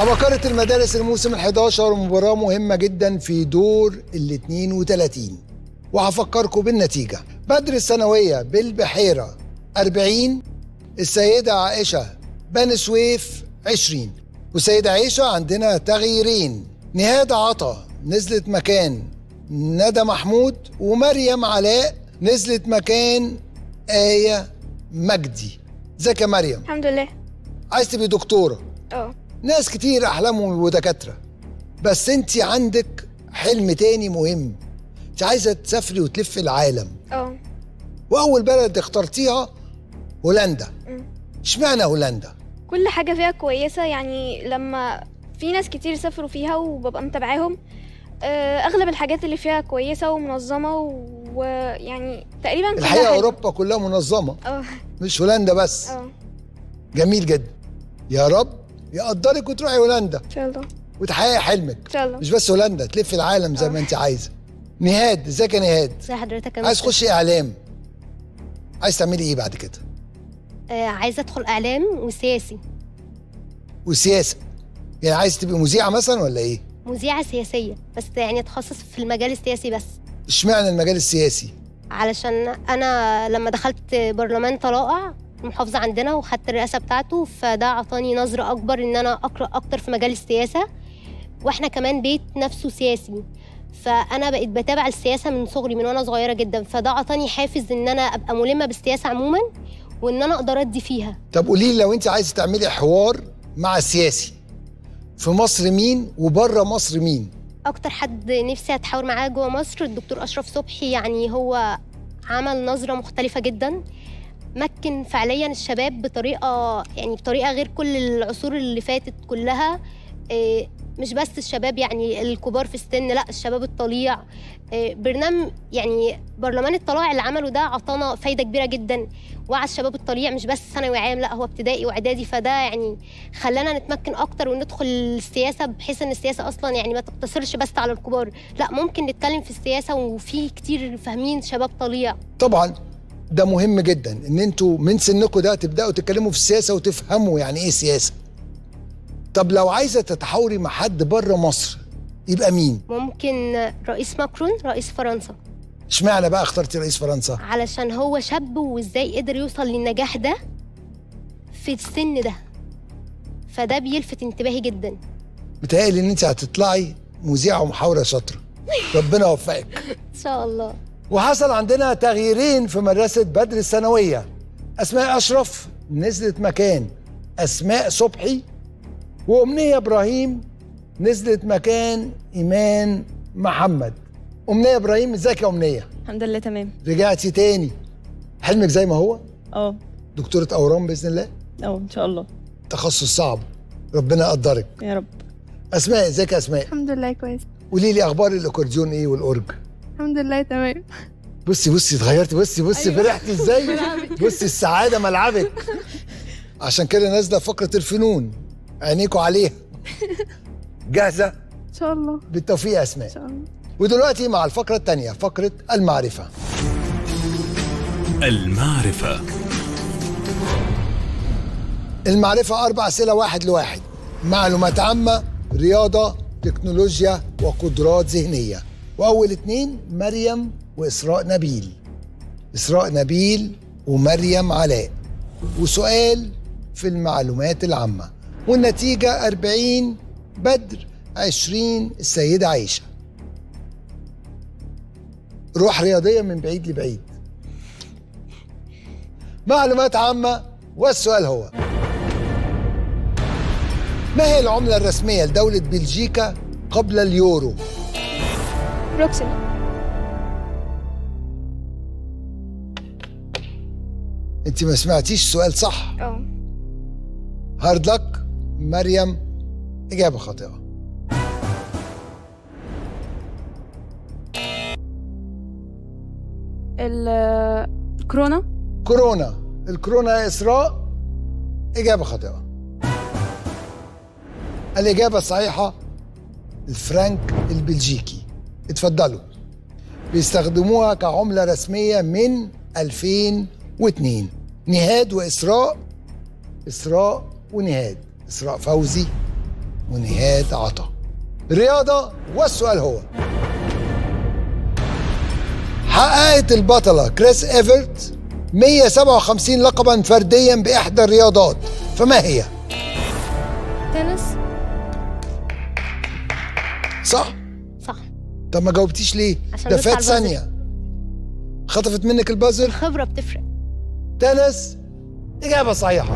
عبقرة المدارس الموسم ال11 مباراة مهمة جدا في دور ال 32 وهفكركم بالنتيجة بدر الثانوية بالبحيرة 40 السيدة عائشة بني سويف 20 والسيدة عائشة عندنا تغييرين نهاد عطا نزلت مكان ندى محمود ومريم علاء نزلت مكان آية مجدي ازيك يا مريم الحمد لله عايز تبقي دكتورة اه ناس كتير احلامهم يبقوا دكاتره بس انت عندك حلم تاني مهم انت عايزه تسافري وتلفي العالم اه واول بلد اخترتيها هولندا مم. اشمعنى هولندا كل حاجة فيها كويسة يعني لما في ناس كتير سافروا فيها وببقى متابعاهم آه، أغلب الحاجات اللي فيها كويسة ومنظمة ويعني تقريبا كلها الحقيقه حلوة. اوروبا كلها منظمه اه مش هولندا بس اه جميل جدا يا رب يقدرك وتروحي هولندا ان شاء الله وتحققي حلمك ان شاء الله مش بس هولندا تلفي العالم زي ما انت عايزه نهاد ازيك يا نهاد ازي حضرتك يا عايز مستر؟ تخشي اعلام عايز تعملي ايه بعد كده آه عايزه ادخل اعلام وسياسي وسياسه يعني عايز تبقي مذيعه مثلا ولا ايه مذيعه سياسيه بس يعني اتخصص في المجال السياسي بس اشمعنى المجال السياسي علشان انا لما دخلت برلمان طلائع المحافظه عندنا وخدت الرئاسه بتاعته فده عطاني نظره اكبر ان انا اقرا اكتر في مجال السياسه واحنا كمان بيت نفسه سياسي فانا بقيت بتابع السياسه من صغري من وانا صغيره جدا فده عطاني حافز ان انا ابقى ملمه بالسياسه عموما وان انا اقدر ادي فيها طب قولي لي لو انت عايزه تعملي حوار مع سياسي في مصر مين وبره مصر مين اكتر حد نفسي اتحاور معاه جوه مصر الدكتور اشرف صبحي يعني هو عمل نظره مختلفه جدا مكن فعليا الشباب بطريقه يعني بطريقه غير كل العصور اللي فاتت كلها إيه، مش بس الشباب يعني الكبار في السن لا الشباب الطليع إيه، برنامج يعني برلمان الطلائع اللي عمله ده عطانا فايده كبيره جدا وعى الشباب الطليع مش بس ثانوي عام لا هو ابتدائي واعدادي فده يعني خلانا نتمكن اكتر وندخل السياسه بحيث ان السياسه اصلا يعني ما تقتصرش بس على الكبار لا ممكن نتكلم في السياسه وفي كتير فاهمين شباب طليع طبعا ده مهم جدا ان انتوا من سنكم ده تبداوا تتكلموا في السياسه وتفهموا يعني ايه سياسه طب لو عايزه تتحاوري مع حد بره مصر يبقى مين ممكن رئيس ماكرون رئيس فرنسا اشمعنى بقى اخترتي رئيس فرنسا علشان هو شاب وازاي قدر يوصل للنجاح ده في السن ده فده بيلفت انتباهي جدا بتهيألي ان انت هتطلعي مذيعه ومحاوره شاطره ربنا يوفقك ان شاء الله وحصل عندنا تغييرين في مدرسة بدر الثانوية أسماء أشرف نزلت مكان أسماء صبحي وأمنية إبراهيم نزلت مكان إيمان محمد أمنية إبراهيم ازيك يا أمنية الحمد لله تمام رجعتي تاني حلمك زي ما هو اه دكتورة أورام بإذن الله اه ان شاء الله تخصص صعب ربنا يقدرك يا رب أسماء ازيك يا أسماء الحمد لله كويس قولي لي أخبار الأكورديون إيه والأورج الحمد لله تمام بصي بصي اتغيرتي بصي بصي أيوة. فرحتي ازاي بصي السعاده ملعبك عشان كده نازله فقره الفنون عينيكوا عليها جاهزه ان شاء الله بالتوفيق يا ان اسماء شاء الله ودلوقتي مع الفقره الثانيه فقره المعرفه المعرفة المعرفه اربع اسئله واحد لواحد معلومات عامه رياضه تكنولوجيا وقدرات ذهنيه واول اتنين مريم واسراء نبيل اسراء نبيل ومريم علاء وسؤال في المعلومات العامة والنتيجة 40 بدر 20 السيدة عائشة روح رياضية من بعيد لبعيد معلومات عامة والسؤال هو ما هي العملة الرسمية لدولة بلجيكا قبل اليورو؟ روكسل انت ما سمعتيش السؤال صح اه هارد لك مريم إجابة خاطئة ال- الكورونا كورونا الكورونا يا إسراء إجابة خاطئة الإجابة الصحيحة الفرنك البلجيكي اتفضلوا بيستخدموها كعملة رسمية من 2002 نهاد وإسراء إسراء ونهاد إسراء فوزي ونهاد عطا رياضة والسؤال هو حققت البطلة كريس ايفرت 157 لقبا فرديا بإحدى الرياضات فما هي؟ تنس صح؟ صح طب ما جاوبتيش ليه؟ عشان ده بس فات على البازر. ثانية خطفت منك البازر الخبره بتفرق تنس إجابة صحيحة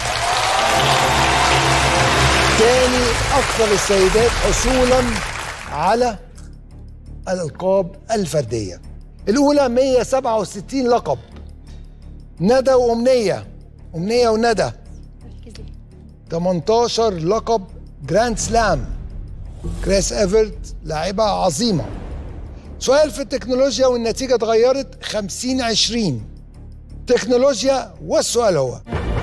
تاني أكثر السيدات حصولا على الألقاب الفردية الأولى 167 لقب ندى وأمنية أمنية وندى 18 لقب جراند سلام كريس ايفرت لاعبة عظيمة سؤال في التكنولوجيا والنتيجة اتغيرت 50 20 تكنولوجيا والسؤال هو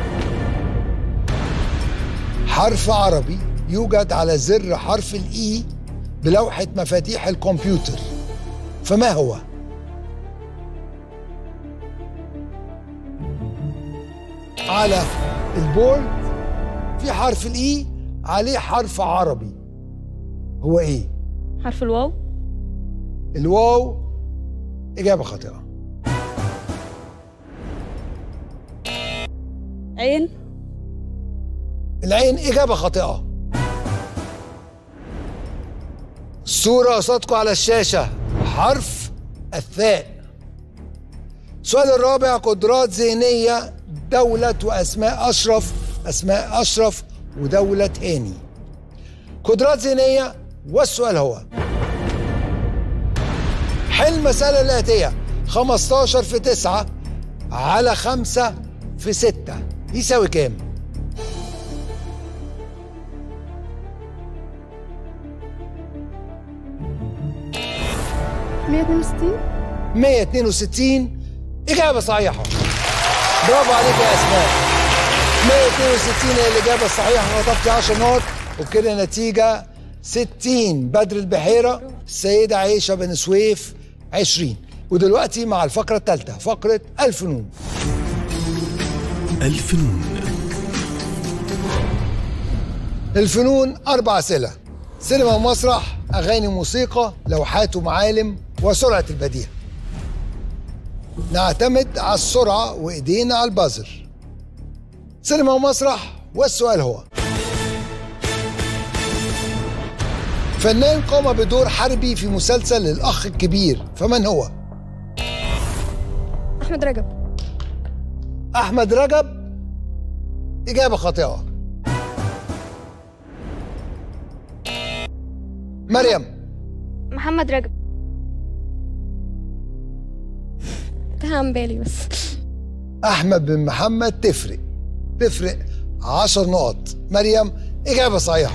حرف عربي يوجد على زر حرف الاي بلوحة مفاتيح الكمبيوتر فما هو؟ على البورد في حرف الاي عليه حرف عربي هو ايه؟ حرف الواو الواو إجابة خاطئة عين العين إجابة خاطئة الصورة قصادكم على الشاشة حرف الثاء السؤال الرابع قدرات ذهنية دولة وأسماء أشرف أسماء أشرف ودولة هاني قدرات ذهنية والسؤال هو حل المسألة الآتية 15 في 9 على 5 في 6 يساوي كام؟ 162 162 إجابة صحيحة برافو عليك يا أسماء 162 هي الإجابة الصحيحة خطفتي 10 نقط وبكده نتيجة 60 بدر البحيرة السيدة عائشة بن سويف 20 ودلوقتي مع الفقرة الثالثة فقرة الفنون الفنون الفنون أربع أسئلة سينما ومسرح أغاني وموسيقى لوحات ومعالم وسرعة البديهة نعتمد على السرعة وإيدينا على البازر سينما ومسرح والسؤال هو فنان قام بدور حربي في مسلسل الأخ الكبير فمن هو؟ احمد رجب أحمد رجب إجابة خاطئة مريم محمد رجب تاه عن بالي بس احمد بن محمد تفرق تفرق 10 نقط مريم اجابه صحيحه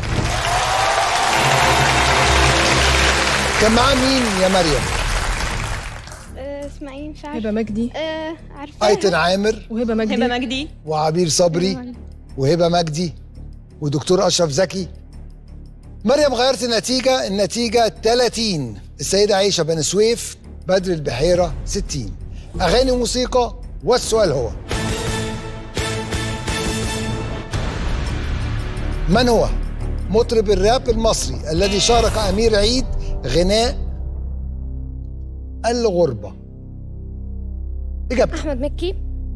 كان معاه مين يا مريم آه، اسماعيل مش عارفه هبه مجدي آه عارفه ايتن عامر وهبه مجدي هبه مجدي وعبير صبري وهبه مجدي ودكتور اشرف زكي مريم غيرت النتيجه النتيجه 30 السيده عائشه بن سويف بدر البحيره 60 اغاني وموسيقى والسؤال هو من هو مطرب الراب المصري الذي شارك امير عيد غناء الغربه اجابه احمد مكي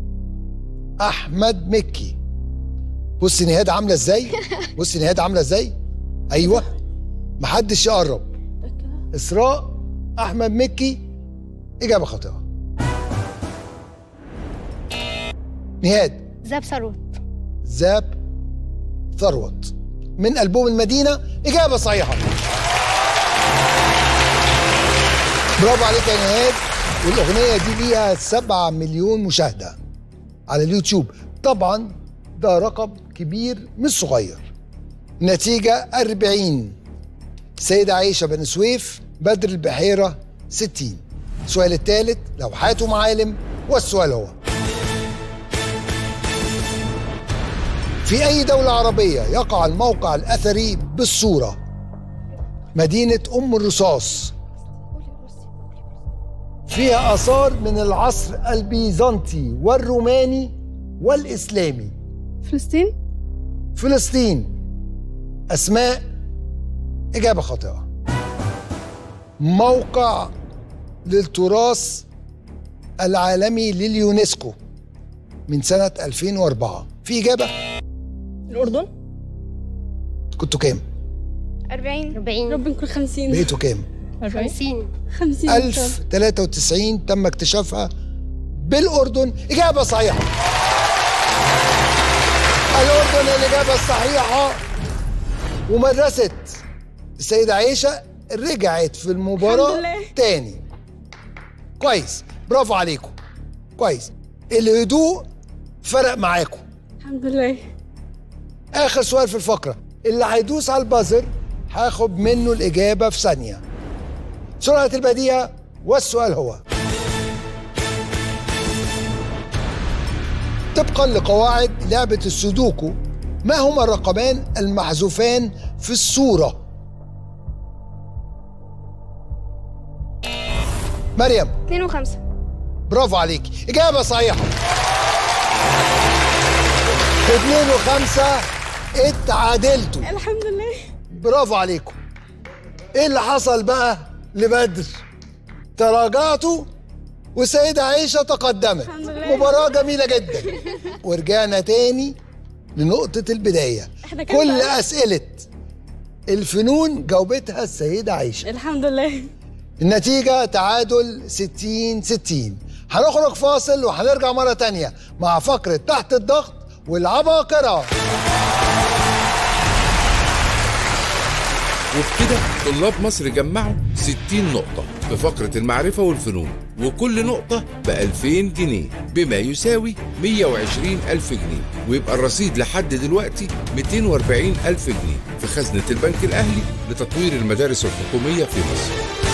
احمد مكي بص نهاد عامله ازاي بص نهاد عامله ازاي ايوه محدش يقرب اسراء احمد مكي اجابه خاطئه نهاد زاب ثروت زاب ثروت من ألبوم المدينة إجابة صحيحة برافو عليك يا نهاد والأغنية دي ليها سبعة مليون مشاهدة على اليوتيوب طبعا ده رقم كبير مش صغير نتيجة 40 سيدة عائشة بن سويف بدر البحيرة 60 السؤال الثالث لوحات ومعالم والسؤال هو في أي دولة عربية يقع الموقع الأثري بالصورة مدينة أم الرصاص فيها آثار من العصر البيزنطي والروماني والإسلامي فلسطين فلسطين أسماء إجابة خاطئة موقع للتراث العالمي لليونسكو من سنة 2004 في إجابة الأردن كنتوا كام؟ 40 40 رب نكون 50 بقيتوا كام؟ 50 50 1093 تم اكتشافها بالأردن إجابة صحيحة الأردن الإجابة الصحيحة ومدرسة السيدة عائشة رجعت في المباراة الحمد لله. تاني كويس برافو عليكم كويس الهدوء فرق معاكم الحمد لله آخر سؤال في الفقرة اللي هيدوس على البازر هاخد منه الإجابة في ثانية سرعة البديهة والسؤال هو طبقا لقواعد لعبة السودوكو ما هما الرقمان المحذوفان في الصورة؟ مريم 2 و5 برافو عليك إجابة صحيحة اتنين وخمسة اتعادلتوا الحمد لله برافو عليكم ايه اللي حصل بقى لبدر تراجعتوا والسيدة عائشة تقدمت الحمد لله. مباراة جميلة جدا ورجعنا تاني لنقطة البداية إحنا كام كل بقى؟ أسئلة الفنون جاوبتها السيدة عائشة الحمد لله النتيجة تعادل 60 60 هنخرج فاصل وهنرجع مرة تانية مع فقرة تحت الضغط والعباقرة وبكده طلاب مصر جمعوا 60 نقطة في فقرة المعرفة والفنون وكل نقطة ب 2000 جنيه بما يساوي 120 ألف جنيه ويبقى الرصيد لحد دلوقتي 240 ألف جنيه في خزنة البنك الأهلي لتطوير المدارس الحكومية في مصر